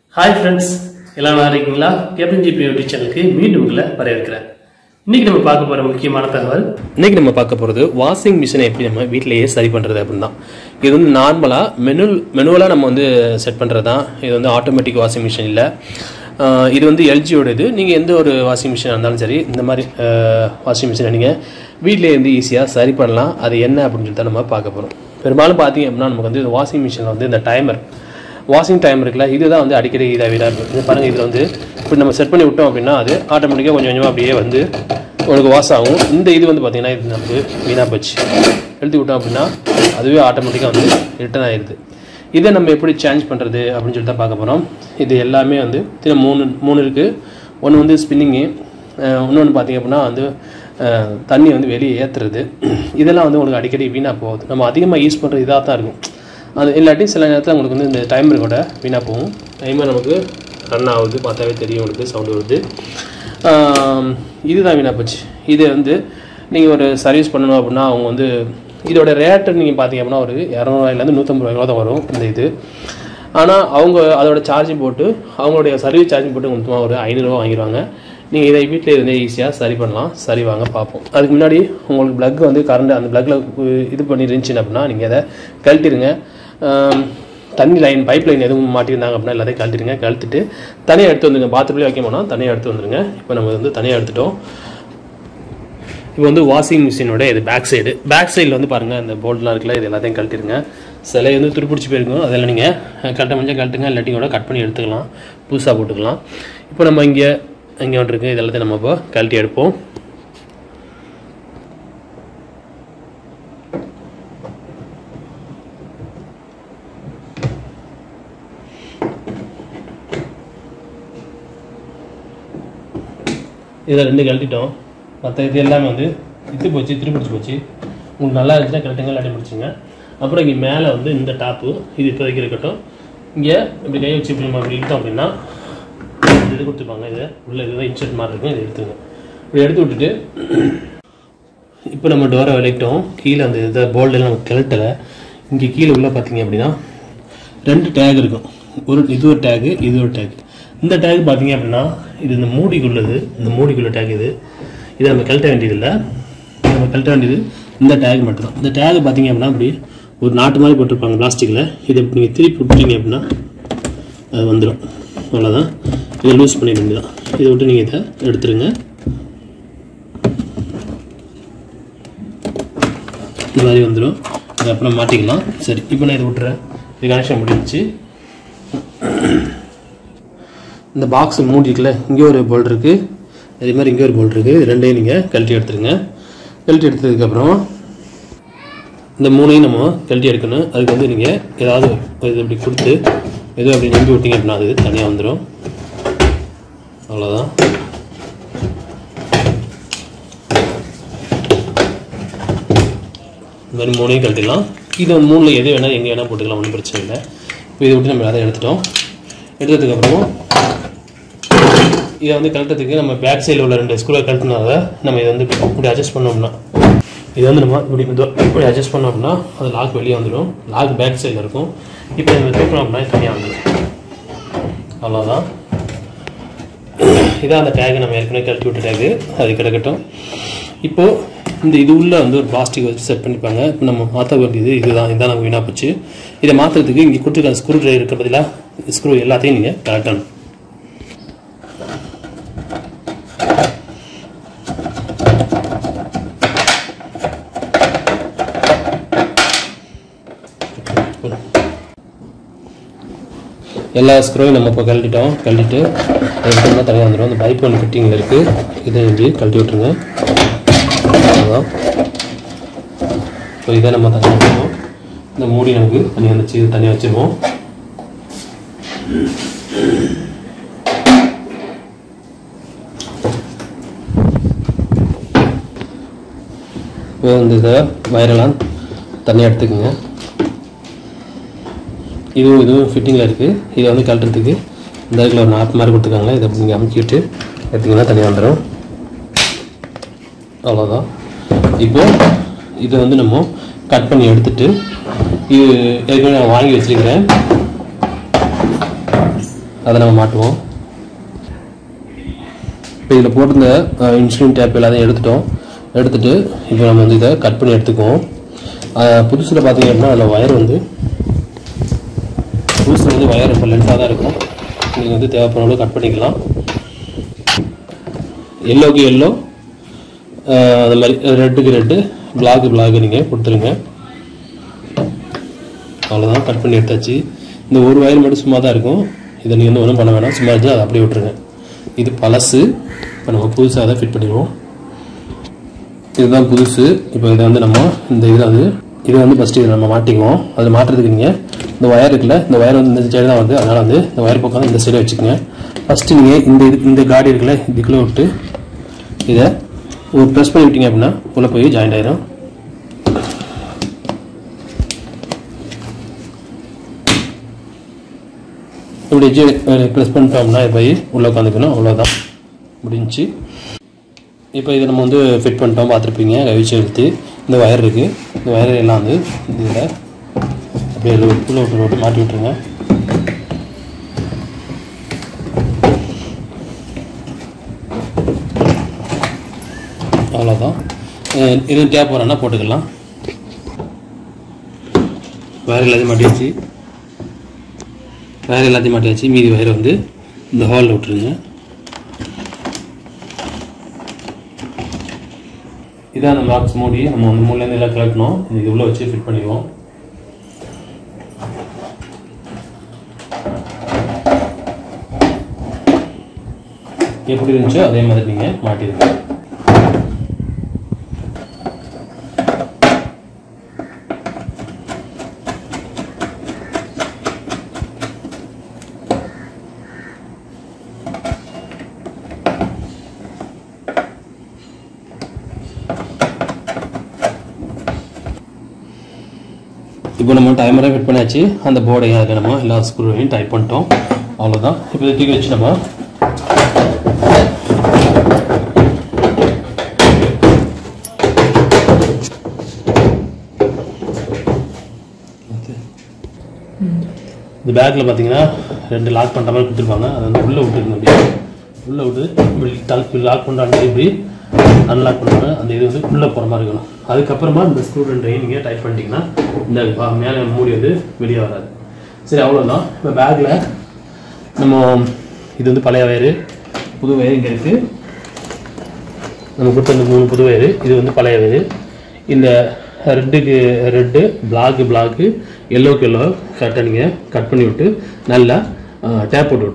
hi friends எல்லாம் நல்லா இருக்கீங்களா கேப்டன் யூடியூப் சேனலுக்கு மீண்டும் உங்களை வரவேற்கிறேன் இன்னைக்கு நம்ம பார்க்க போற முக்கியமான தகவல் இன்னைக்கு நம்ம பார்க்க போகிறது வாஷிங் மிஷினை எப்படி நம்ம வீட்டிலேயே சரி பண்ணுறது அப்படின்னு தான் இது வந்து நார்மலாக மெனுவல் மெனுவலாக நம்ம வந்து செட் பண்ணுறது தான் இது வந்து ஆட்டோமேட்டிக் வாஷிங் மிஷின் இல்லை ஆஹ் இது வந்து எல்ஜியோட இது நீங்கள் எந்த ஒரு வாஷிங் மிஷினாக இருந்தாலும் சரி இந்த மாதிரி வாஷிங் மிஷினை நீங்கள் வீட்டிலே இருந்து ஈஸியாக சரி பண்ணலாம் அது என்ன அப்படின்னு சொல்லி தான் நம்ம பார்க்க போகிறோம் பெரும்பாலும் பார்த்தீங்க அப்படின்னா நமக்கு வந்து இந்த வாஷிங் மிஷினில் வந்து இந்த டைமர் வாஷிங் டைம் இருக்குல்ல இதுதான் வந்து அடிக்கடி இதாக வீடாக இருக்கும் இது பாருங்கள் இதில் வந்து இப்படி நம்ம செட் பண்ணி விட்டோம் அப்படின்னா அது ஆட்டோமேட்டிக்காக கொஞ்சம் கொஞ்சமாக அப்படியே வந்து உங்களுக்கு வாஷ் ஆகும் இந்த இது வந்து பார்த்திங்கன்னா இது நமக்கு வீணாக போச்சு எழுதி விட்டோம் அப்படின்னா அதுவே ஆட்டோமேட்டிக்காக வந்து ரிட்டர்ன் ஆயிடுது இதை நம்ம எப்படி சேஞ்ச் பண்ணுறது அப்படின்னு சொல்லி தான் பார்க்க போகிறோம் இது எல்லாமே வந்து இது மூணு மூணு இருக்குது ஒன்று வந்து ஸ்பின்னிங்கு இன்னொன்று பார்த்திங்க அப்படின்னா வந்து அஹ், தண்ணி வந்து வெளியே ஏற்றுறது இதெல்லாம் வந்து உங்களுக்கு அடிக்கடி வீணாக போகுது நம்ம அதிகமாக யூஸ் பண்ணுறது இதாக தான் இருக்கும் அது இல்லாட்டி சில நேரத்தில் உங்களுக்கு வந்து இந்த டைமர் கூட வீணாக போகும் டைமர் நமக்கு ரன் ஆகுது பார்த்தாவே தெரியும் உங்களுக்கு சவுண்டு வருது ஆம், இதுதான் வீணாக போச்சு இது வந்து நீங்கள் ஒரு சர்வீஸ் பண்ணணும் அப்படின்னா அவங்க வந்து இதோட ரேட்டு நீங்கள் பார்த்தீங்க அப்படின்னா ஒரு இரநூறுவாயிலேருந்து நூற்றம்பது ரூபாய் தான் வரும் இந்த இது ஆனால் அவங்க அதோட சார்ஜிங் போட்டு அவங்களுடைய சர்வீஸ் சார்ஜிங் போட்டு மொத்தமாக ஒரு ஐநூறுரூவா வாங்கிடுவாங்க நீங்கள் இதை வீட்டில் இருந்தே ஈஸியாக சரி பண்ணலாம் சரி வாங்க பார்ப்போம் அதுக்கு முன்னாடி உங்களுக்கு ப்ளக் வந்து கரண்ட் அந்த ப்ளக்கில் இது பண்ணி இருந்துச்சுன்னு அப்படின்னா நீங்கள் அதை கழட்டிடுங்க ஆம், தண்ணி லைன் பைப் லைன் எதுவும் மாட்டியிருந்தாங்க அப்படின்னா எல்லாத்தையும் கழட்டிடுங்க கழட்டிட்டு தனியாக எடுத்து வந்துருங்க பாத்ரூம்லேயே வைக்க போனால் தனியாக எடுத்து வந்துருங்க இப்போ நம்ம வந்து தனியாக எடுத்துட்டோம் இப்போ வந்து வாஷிங் மிஷினோட இது பேக் சைடு பேக் சைடில் வந்து பாருங்கள் அந்த போல்ட்லாம் இருக்குல்ல இது எல்லாத்தையும் கழட்டிடுங்க சிலை வந்து துருப்பிடிச்சு போயிருக்கும் அதெல்லாம் நீங்கள் கழட்ட முடிஞ்சால் கழட்டுங்க இல்லாட்டி கூட கட் பண்ணி எடுத்துக்கலாம் புதுசாக போட்டுக்கலாம் இப்போ நம்ம இங்கே இங்கே ஒன்று இருக்குது இது எல்லாத்தையும் நம்ம இப்போ கழட்டி எடுப்போம் இதில் ரெண்டு கழட்டிட்டோம் மற்ற இது எல்லாமே வந்து இத்து போச்சு திருப்பிடிச்சு போச்சு உங்களுக்கு நல்லா இருந்துச்சுன்னா கழட்டுங்க இல்லாட்டி முடிச்சுங்க அப்புறம் இங்கே மேலே வந்து இந்த டாப்பு இது இப்போதைக்கு இருக்கட்டும் இங்கே இப்படி கை வச்சு இப்படி நம்ம இப்படி இழுத்தோம் அப்படின்னா இந்த இது கொடுத்துருப்பாங்க இது உள்ள இதுதான் இன்சர்ட் மாதிரி இருக்கும் இதை எடுத்துங்க இப்படி எடுத்து விட்டுட்டு இப்போ நம்ம டோரை விளக்கிட்டோம் கீழே அந்த இதை போல்டெல்லாம் நம்ம கிளட்டலை இங்கே கீழே உள்ள பார்த்தீங்க அப்படின்னா ரெண்டு டேக் இருக்கும் ஒரு இது ஒரு டேகு இது ஒரு டேக் இந்த டேக் பார்த்தீங்க அப்படின்னா இது இந்த மூடிக்குள்ளது இந்த மூடிக்குள்ள டேக் இது இதை நம்ம கழட்ட வேண்டியதில்லை நம்ம கழட்ட வேண்டியது இந்த டேக் மட்டும்தான் இந்த டேக் பார்த்தீங்க அப்படின்னா அப்படி ஒரு நாட்டு மாதிரி போட்டிருப்பாங்க பிளாஸ்டிக்கில் இதை இப்படி நீங்கள் திருப்பி விட்டீங்க அப்படின்னா அது வந்துடும் அவ்வளோதான் இதை லூஸ் பண்ணிட வேண்டியதான் இதை விட்டு நீங்கள் இதை எடுத்துருங்க இந்த மாதிரி வந்துடும் அது அப்புறம் மாட்டிக்கலாம் சரி இப்போ நான் இதை விட்டுறேன் இது கனெக்ஷன் முடிஞ்சிச்சு இந்த பாக்ஸ் மூடிக்கல இங்கே ஒரு போல்ட் இருக்குது அதே மாதிரி இங்கே ஒரு போல்ட் இருக்குது இது ரெண்டையும் நீங்கள் கழட்டி எடுத்துருங்க கழட்டி எடுத்ததுக்கப்புறம் இந்த மூணையும் நம்ம கழட்டி எடுக்கணும் அதுக்கு வந்து நீங்கள் ஏதாவது ஒரு இது இப்படி கொடுத்து எதுவும் அப்படி நம்பி விட்டீங்க அப்படின்னா அது தனியாக வந்துடும் அவ்வளோதான் இந்த மாதிரி மூணையும் கழட்டிடலாம் இது வந்து மூணில் எது வேணால் எங்கே வேணால் போட்டுக்கலாம் ஒன்றும் பிரச்சனை இல்லை இப்போ இதை விட்டு நம்ம அதை எடுத்துட்டோம் எடுத்ததுக்கப்புறம் இதை வந்து கழட்டத்துக்கு நம்ம பேக் சைடில் உள்ள ரெண்டு ஸ்க்ரூவை கழட்டினாத நம்ம இதை வந்து இப்படி அட்ஜஸ்ட் பண்ணோம்னா இது வந்து நம்ம இப்படி இதோ- இப்படி அட்ஜஸ்ட் பண்ணோம் அப்படின்னா அது லாக் வெளியே வந்துடும் லாக் பேக் சைடில் இருக்கும் இப்போ நம்ம தூக்கணும் அப்படின்னா இது தனியாக வந்துடும் அவ்வளோதான் இதான் அந்த டேக் நம்ம ஏற்கனவே கழட்டி விட்ட டேகு அது கிடக்கட்டும் இப்போது இந்த இது உள்ள வந்து ஒரு பிளாஸ்டிக் வச்சு செட் பண்ணிப்பாங்க இப்போ நம்ம மாற்ற வேண்டியது இதுதான் இதுதான் நமக்கு வீணாக போச்சு இதை மாற்றுறதுக்கு இங்கே கொடுத்துருக்க ஸ்க்ரூ ட்ரைவர் இருக்க பதிலாக ஸ்க்ரூ எல்லாத்தையும் நீங்கள் கலட்டணும் எல்லா ஸ்க்ரூவையும் நம்ம இப்போ கழட்டிட்டோம் கழட்டிட்டு எடுத்தோம்னா தனியாக வந்துடும் அந்த பைப் ஒன்று ஃபிட்டிங்கில் இருக்குது இதை இப்படி கழட்டி விட்ருங்க அவ்வளோதான் ஸோ இதை நம்ம தனியாக வச்சுருவோம் இந்த மூடி நமக்கு தனியாக வச்சு இது தனியாக வச்சுருவோம் இப்போ வந்து இதை வயரெல்லாம் தனியாக எடுத்துக்கோங்க இதுவும் இதுவும் ஃபிட்டிங்கில் இருக்குது இதை வந்து கழட்டுறதுக்கு இந்த இடத்துல ஒரு நாட் மாதிரி கொடுத்துருக்காங்களே இதை நீங்கள் அமுக்கிட்டு எடுத்திங்கன்னா தனியாக வந்துடும் அவ்வளோதான் இப்போ இதை வந்து நம்ம கட் பண்ணி எடுத்துட்டு இது ஏற்கனவே நான் வாங்கி வச்சிருக்கிறேன் அதை நம்ம மாட்டுவோம் இப்போ இதில் போட்டிருந்த இன்சுலின் டேப் எல்லாத்தையும் எடுத்துட்டோம் எடுத்துட்டு இப்போ நம்ம வந்து இதை கட் பண்ணி எடுத்துக்குவோம் புதுசில் பார்த்தீங்க அப்படின்னா அதில் ஒயர் வந்து புதுசில் வந்து ஒயர் இப்போ லென்ஸாக தான் இருக்கும் நீங்கள் வந்து தேவைப்படுறவங்க கட் பண்ணிக்கலாம் எல்லோக்கு எல்லோ அது மாதிரி ரெட்டுக்கு ரெட்டு பிளாக்கு பிளாக்கு நீங்கள் கொடுத்துருங்க அவ்வளோதான் கட் பண்ணி எடுத்தாச்சு இந்த ஒரு வயர் மட்டும் சும்மா தான் இருக்கும் இதை நீங்கள் வந்து ஒன்றும் பண்ண வேணாம் சும்மா இருந்தால் அதை அப்படியே விட்டுருங்க இது பழசு இப்போ நம்ம புதுசாக அதை ஃபிட் பண்ணிடுவோம் இதுதான் புதுசு இப்போ இதை வந்து நம்ம இந்த இதை வந்து இதை வந்து ஃபஸ்ட்டு இதை நம்ம மாட்டிக்குவோம் அது மாட்டுறதுக்கு நீங்கள் இந்த ஒயர் இருக்குல்ல இந்த ஒயர் வந்து இந்த சைடு தான் வருது அதனால் வந்து இந்த ஒயர் பக்கம் இந்த சைடு வச்சுக்கோங்க ஃபஸ்ட்டு நீங்கள் இந்த இது இந்த காடி இருக்குல்ல இதுக்குள்ளே விட்டு இதை ஒரு ப்ரெஸ் பண்ணி விட்டீங்க அப்படின்னா உள்ளே போய் ஜாயிண்ட் ஆயிரும் இப்படி வச்சு ப்ரெஸ் பண்ணிட்டோம்னா போய் உள்ளே உட்காந்துக்கணும் அவ்வளோதான் முடிஞ்சுச்சு இப்போ இதை நம்ம வந்து ஃபிட் பண்ணிட்டோம் பார்த்துருப்பீங்க கவிச்சு எடுத்து இந்த ஒயர் இருக்குது இந்த ஒயர் எல்லாம் வந்து இதில் அப்படியே உள்ள விட்டு விட்டு விட்டு மாட்டி விட்டுருங்க அவ்வளோதான் அஹ் இது டேப் வரேன்னா போட்டுக்கலாம் வயர் எல்லாத்தையும் மாட்டியாச்சு வயர் எல்லாத்தையும் மாட்டியாச்சு மீதி வயரை வந்து இந்த ஹாலில் விட்டுருங்க இதான் அந்த பாக்ஸ் மூடி நம்ம வந்து மூலேருந்து எல்லாம் கலட்டணும் இது உள்ள வச்சு ஃபிட் பண்ணிடுவோம் எப்படி இருந்துச்சோ அதே மாதிரி நீங்கள் மாட்டிடுங்க இப்போ நம்ம டைமரை ஃபிட் பண்ணியாச்சு அந்த போர்டையும் அதில் நம்ம எல்லா ஸ்க்ரூவையும் டைப் பண்ணிட்டோம் அவ்வளோதான் இப்போ இதை தூக்கி வச்சு நம்ம இந்த பேக்கில் பார்த்தீங்கன்னா ரெண்டு லாக் பண்ணுற மாதிரி கொடுத்துருப்பாங்க அதை வந்து உள்ளே விட்டுருங்க அப்படியே உள்ளே விட்டு இப்படி தல் லாக் பண்ணுறாங்க இப்படி அன்லாக் பண்ணுறாங்க அந்த இது வந்து உள்ளே போகிற மாதிரி இருக்கணும் அதுக்கப்புறமா இந்த ஸ்க்ரூ ரெண்டையும் நீங்கள் டைட் பண்ணிட்டீங்கன்னா இந்த ப- மேலே மூடி வந்து வெளியே வராது சரி அவ்வளோதான் இப்போ பேக்கில் நம்ம இது வந்து பழைய வயரு புது வயர் இங்கே இருக்குது நம்ம கொடுத்த இந்த மூணு புது வயரு இது வந்து பழைய வயரு இந்த ரெட்டுக்கு ரெட்டு பிளாக்கு பிளாக்கு எல்லோக்கு எல்லோ கரெக்டாக நீங்கள் கட் பண்ணி விட்டு நல்லா டேப் போட்டு விட்டு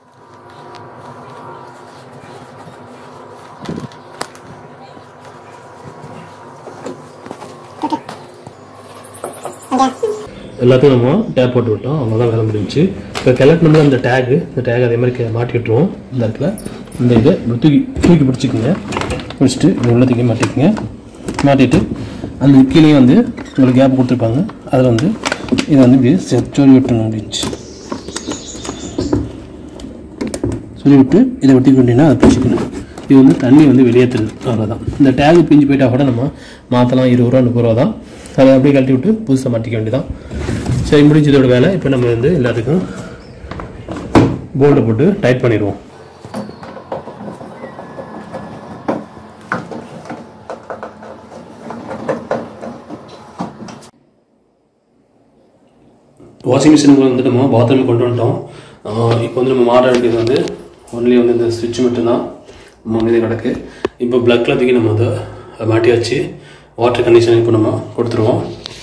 எல்லாத்தையும் நம்ம டேப் போட்டு விட்டோம் அவ்வளோதான் வேலை முடிஞ்சுச்சு இப்போ கிளட்டினோம்னா இந்த டேகு இந்த டேக் அதே மாதிரி கே- மாட்டி விட்டுருவோம் இந்த இடத்துல இந்த இதை இப்படி தூக்கி தூக்கி பிடிச்சிக்கோங்க பிடிச்சிட்டு இது உள்ள தூக்கி மாட்டிக்கோங்க மாட்டிட்டு அந்த கீழே வந்து உங்களுக்கு கேப் கொடுத்துருப்பாங்க அதில் வந்து இதை வந்து இப்படி செ- சொறி விட்டுணும் முடிஞ்சு சொல்லி விட்டு இதை வெட்டி கொண்டீங்கன்னா அதை பிடிச்சிக்கணும் இது வந்து தண்ணி வந்து வெளியேற்றுறது அவ்வளோதான் இந்த டேக் பிஞ்சு போயிட்டா கூட நம்ம மாற்றலாம் இருபது ரூபா முப்பது ரூபா தான் அதை அப்படியே கழட்டி விட்டு புதுசாக மாட்டிக்க வேண்டியதான் சரி முடிஞ்சதோட வேலை இப்போ நம்ம வந்து எல்லாத்துக்கும் போல்டு போட்டு டைட் பண்ணிடுவோம் வாஷிங் மிஷினுக்கு வந்து நம்ம பாத்ரூம் கொண்டு வந்துட்டோம் ஆஹ் இப்போ வந்து நம்ம மாற வேண்டியது வந்து ஒன்லி வந்து இந்த சுவிட்ச் மட்டும்தான் நம்ம வந்து இது கிடக்கு இப்போ ப்ளக்கில் தூக்கி நம்ம அதை மாட்டியாச்சு வாட்டர் கண்டிஷன் இப்போ நம்ம கொடுத்துருவோம்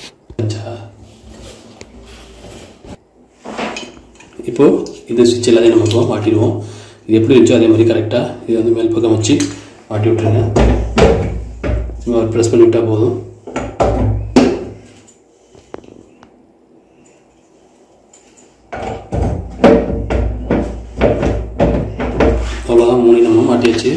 இப்போ இந்த சுவிட்ச் எல்லாத்தையும் நம்ம இப்போ மாட்டிடுவோம் இது எப்படி இருந்துச்சோ அதே மாதிரி கரெக்டாக இது வந்து மேல் பக்கம் வச்சு மாட்டி விட்டுருங்க சும்மா ப்ரெஸ் பண்ணி விட்டால் போதும் அவ்வளோதான் மூணு நம்ம மாட்டியாச்சு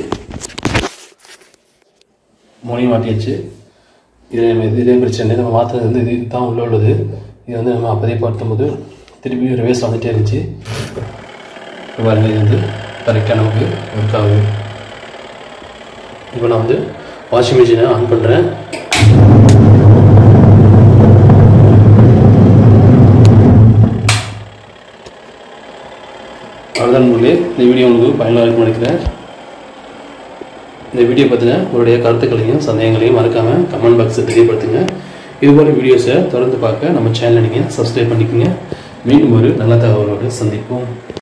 மூணையும் மாட்டியாச்சு இது நம்ம இது இதே பிரச்சனை இல்லை நம்ம மாற்றுறது வந்து இது தான் உள்ள உள்ளது இது வந்து நம்ம அப்போதே பார்க்கும்போது திருப்பி ரிவேஸ் வந்துட்டே இருந்துச்சு இப்ப பாருங்க இது வந்து கரெக்டாக நமக்கு ஒர்க் ஆகுது இப்போ நான் வந்து வாஷிங் மிஷினை ஆன் பண்ணுறேன் அவ்வளோதான் நண்பர்களே இந்த வீடியோ உங்களுக்கு பயனுள்ள இருக்கும்னு நினைக்கிறேன் இந்த வீடியோ பற்றின உங்களுடைய கருத்துக்களையும் சந்தேகங்களையும் மறக்காமல் கமெண்ட் பாக்ஸில் தெரியப்படுத்துங்க இதுபோல் வீடியோஸை தொடர்ந்து பார்க்க நம்ம சேனலை நீங்கள் சப்ஸ்கிரைப் பண்ணிக்கோங்க மீண்டும் ஒரு நல்ல தகவலோடு சந்திப்போம்